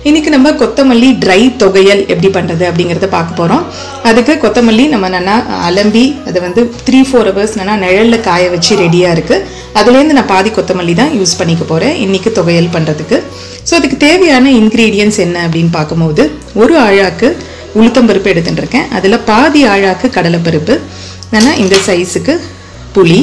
இன்னைக்கு நம்ம கொத்தமல்லி ட்ரை தொகையல் எப்படி பண்ணுறது அப்படிங்கிறத பார்க்க போகிறோம் அதுக்கு கொத்தமல்லி நம்ம நல்லா அலம்பி அதை வந்து த்ரீ ஃபோர் ஹவர்ஸ் நல்லா நிழலில் காய வச்சு ரெடியாக இருக்குது அதுலேருந்து நான் பாதி கொத்தமல்லி தான் யூஸ் பண்ணிக்க போகிறேன் இன்றைக்கி தொகையல் பண்ணுறதுக்கு ஸோ அதுக்கு தேவையான இன்க்ரீடியன்ஸ் என்ன அப்படின்னு பார்க்கும்போது ஒரு ஆழாக்கு உளுத்தம்பருப்பு எடுத்துட்டு இருக்கேன் அதில் பாதி ஆழாக்கு கடலைப்பருப்பு நான் இந்த சைஸுக்கு புளி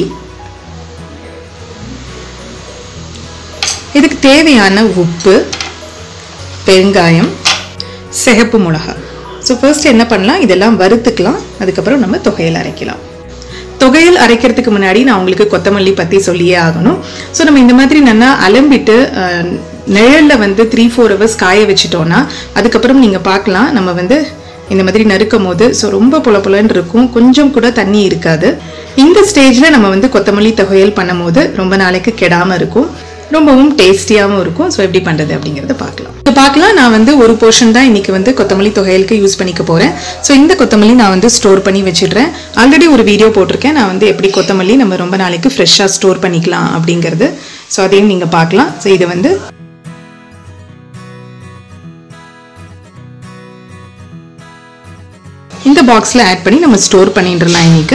இதுக்கு தேவையான உப்பு பெருங்காயம் சிகப்பு மிளகா ஸோ ஃபர்ஸ்ட் என்ன பண்ணலாம் இதெல்லாம் வறுத்துக்கலாம் அதுக்கப்புறம் நம்ம தொகையில் அரைக்கலாம் தொகையில் அரைக்கிறதுக்கு முன்னாடி நான் உங்களுக்கு கொத்தமல்லி பற்றி சொல்லியே ஆகணும் ஸோ நம்ம இந்த மாதிரி நல்லா அலம்பிட்டு அஹ், நிழல்ல வந்து த்ரீ ஃபோர் ஹவர்ஸ் காய வச்சிட்டோம்னா அதுக்கப்புறம் நீங்கள் பார்க்கலாம் நம்ம வந்து இந்த மாதிரி நறுக்கும் போது ஸோ ரொம்ப புல புலன்னு இருக்கும் கொஞ்சம் கூட தண்ணி இருக்காது இந்த ஸ்டேஜில் நம்ம வந்து கொத்தமல்லி தொகையல் பண்ணும்போது ரொம்ப நாளைக்கு கெடாமல் இருக்கும் ரொம்பவும் டேஸ்டியாகவும் இருக்கும் ஸோ எப்படி பண்ணுறது அப்படிங்கிறத பார்க்கலாம் இப்போ பார்க்கலாம் நான் வந்து ஒரு போர்ஷன் தான் இன்னைக்கு வந்து கொத்தமல்லி தொகையலுக்கு யூஸ் பண்ணிக்க போகிறேன் ஸோ இந்த கொத்தமல்லி நான் வந்து ஸ்டோர் பண்ணி வச்சிடுறேன் ஆல்ரெடி ஒரு வீடியோ போட்டிருக்கேன் நான் வந்து எப்படி கொத்தமல்லி நம்ம ரொம்ப நாளைக்கு ஃப்ரெஷ்ஷாக ஸ்டோர் பண்ணிக்கலாம் அப்படிங்கிறது ஸோ அதையும் நீங்கள் பார்க்கலாம் ஸோ இதை வந்து இந்த பாக்ஸில் ஆட் பண்ணி நம்ம ஸ்டோர் பண்ணிடலாம் இன்னைக்கு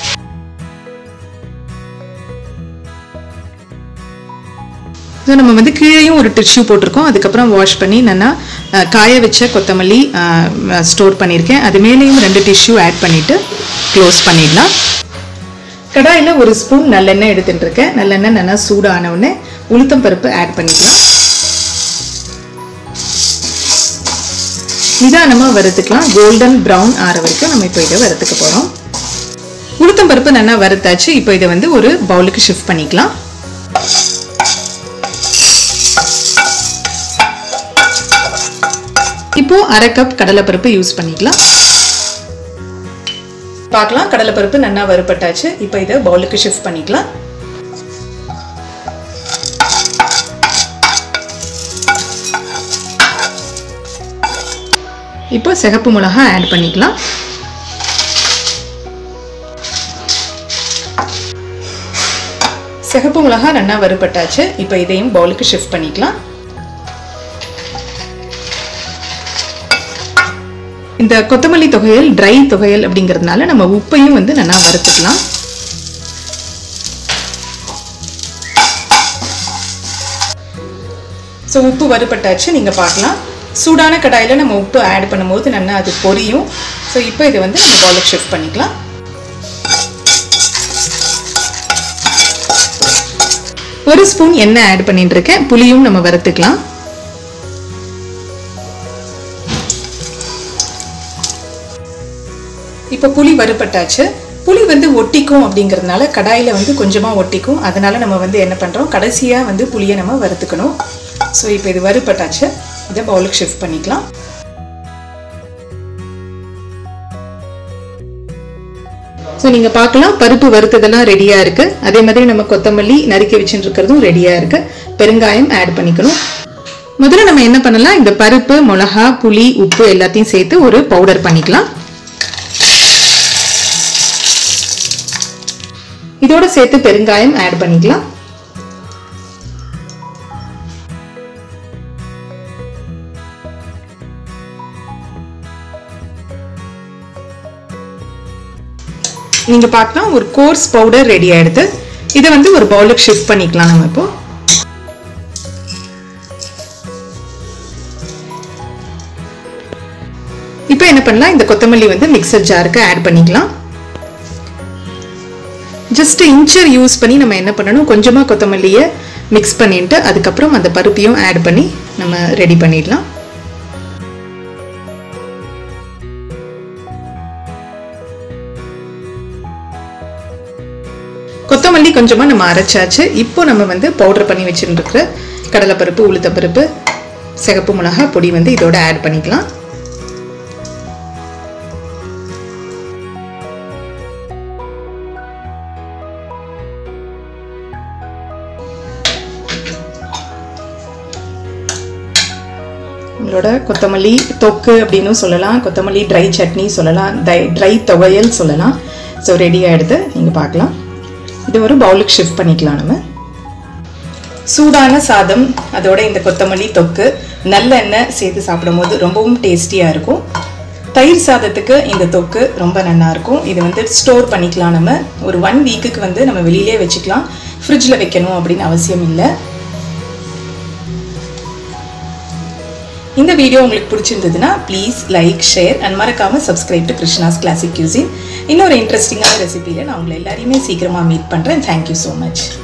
ஸோ நம்ம வந்து கீழேயும் ஒரு டிஷ்யூ போட்டிருக்கோம் அதுக்கப்புறம் வாஷ் பண்ணி நல்லா அஹ், காய வச்ச கொத்தமல்லி ஸ்டோர் பண்ணியிருக்கேன் அது மேலேயும் ரெண்டு டிஷ்யூ ஆட் பண்ணிவிட்டு க்ளோஸ் பண்ணிடலாம் கடாயில் ஒரு ஸ்பூன் நல்லெண்ணெய் எடுத்துட்டு இருக்கேன் நல்லெண்ணெய் நல்லா சூடான உடனே உளுத்தம் பருப்பு ஆட் பண்ணிக்கலாம் நிதானமாக வறுத்துக்கலாம் கோல்டன் ப்ரௌன் ஆற வரைக்கும் நம்ம இப்போ இதை வறுத்துக்க போகிறோம் உளுத்தம் பருப்பு நல்லா வறுத்தாச்சு இப்போ இதை வந்து ஒரு பவுலுக்கு ஷிஃப்ட் பண்ணிக்கலாம் இப்போ அரை கப் கடலைப்பருப்பு யூஸ் பண்ணிக்கலாம் பார்க்கலாம் கடலைப்பருப்பு நல்லா வறுப்பட்டாச்சு இப்போ இதை பவுலுக்கு ஷிஃப்ட் பண்ணிக்கலாம் இப்போ சிகப்பு மிளகா ஆட் பண்ணிக்கலாம் சிகப்பு மிளகா நல்லா வறுப்பட்டாச்சு இப்போ இதையும் பவுலுக்கு ஷிஃப்ட் பண்ணிக்கலாம் இந்த கொத்தமல்லி தொகையல் ட்ரை தொகையல் அப்படிங்கிறதுனால நம்ம உப்பையும் வந்து நல்லா வறுத்துக்கலாம் ஸோ உப்பு வறுப்பட்டாச்சு நீங்கள் பார்க்கலாம் சூடான கடாயில் நம்ம உப்பு ஆட் பண்ணும்போது நல்லா அது பொரியும் ஸோ இப்போ இதை வந்து நம்ம பவுலுக்கு ஷிஃப்ட் பண்ணிக்கலாம் ஒரு ஸ்பூன் எண்ணெய் ஆட் பண்ணிட்டு இருக்கேன் புளியும் நம்ம வறுத்துக்கலாம் இப்போ புளி வறுப்பட்டாச்சு புளி வந்து ஒட்டிக்கும் அப்படிங்கிறதுனால கடாயில் வந்து கொஞ்சமாக ஒட்டிக்கும் அதனால நம்ம வந்து என்ன பண்ணுறோம் கடைசியாக வந்து புளியை நம்ம வறுத்துக்கணும் ஸோ இப்போ இது வறுப்பட்டாச்சு இதை பவுலுக்கு ஷிஃப்ட் பண்ணிக்கலாம் ஸோ நீங்கள் பார்க்கலாம் பருப்பு வறுத்ததெல்லாம் ரெடியாக இருக்குது அதே மாதிரி நம்ம கொத்தமல்லி நறுக்கி வச்சுட்டு இருக்கிறதும் ரெடியாக இருக்குது பெருங்காயம் ஆட் பண்ணிக்கணும் முதல்ல நம்ம என்ன பண்ணலாம் இந்த பருப்பு மிளகா புளி உப்பு எல்லாத்தையும் சேர்த்து ஒரு பவுடர் பண்ணிக்கலாம் இதோட சேர்த்து பெருங்காயம் ஆட் பண்ணிக்கலாம் நீங்க பார்க்கலாம் ஒரு கோர்ஸ் பவுடர் ரெடி ஆயிடுது இதை வந்து ஒரு பவுலுக்கு ஷிஃப்ட் பண்ணிக்கலாம் நம்ம இப்போ இப்போ என்ன பண்ணலாம் இந்த கொத்தமல்லி வந்து மிக்சர் ஜாருக்கு ஆட் பண்ணிக்கலாம் ஜஸ்ட் இன்ச்சர் யூஸ் பண்ணி நம்ம என்ன பண்ணணும் கொஞ்சமாக கொத்தமல்லியை மிக்ஸ் பண்ணிட்டு அதுக்கப்புறம் அந்த பருப்பையும் ஆட் பண்ணி நம்ம ரெடி பண்ணிடலாம் கொத்தமல்லி கொஞ்சமாக நம்ம அரைச்சாச்சு இப்போ நம்ம வந்து பவுடர் பண்ணி வச்சுருக்கிற கடலைப்பருப்பு உளுத்தப்பருப்பு சிகப்பு மிளகா பொடி வந்து இதோட ஆட் பண்ணிக்கலாம் உங்களோட கொத்தமல்லி தொக்கு அப்படின்னு சொல்லலாம் கொத்தமல்லி ட்ரை சட்னி சொல்லலாம் ட்ரை துவையல் சொல்லலாம் ஸோ ரெடி ஆகிடுது நீங்கள் பார்க்கலாம் இது ஒரு பவுலுக்கு ஷிஃப்ட் பண்ணிக்கலாம் நம்ம சூடான சாதம் அதோட இந்த கொத்தமல்லி தொக்கு நல்லெண்ணெய் சேர்த்து சாப்பிடும்போது ரொம்பவும் டேஸ்டியாக இருக்கும் தயிர் சாதத்துக்கு இந்த தொக்கு ரொம்ப நல்லா இருக்கும் இது வந்து ஸ்டோர் பண்ணிக்கலாம் நம்ம ஒரு ஒன் வீக்குக்கு வந்து நம்ம வெளியிலே வச்சுக்கலாம் ஃப்ரிட்ஜில் வைக்கணும் அப்படின்னு அவசியம் இல்லை இந்த வீடியோ உங்களுக்கு பிடிச்சிருந்ததுன்னா ப்ளீஸ் லைக் ஷேர் அண்ட் மறக்காமல் subscribe to Krishna's classic cuisine இன்னொரு இன்ட்ரெஸ்டிங்கான ரெசிபியில் நான் உங்களை எல்லாரையுமே சீக்கிரமாக மீட் பண்ணுறேன் தேங்க்யூ ஸோ மச்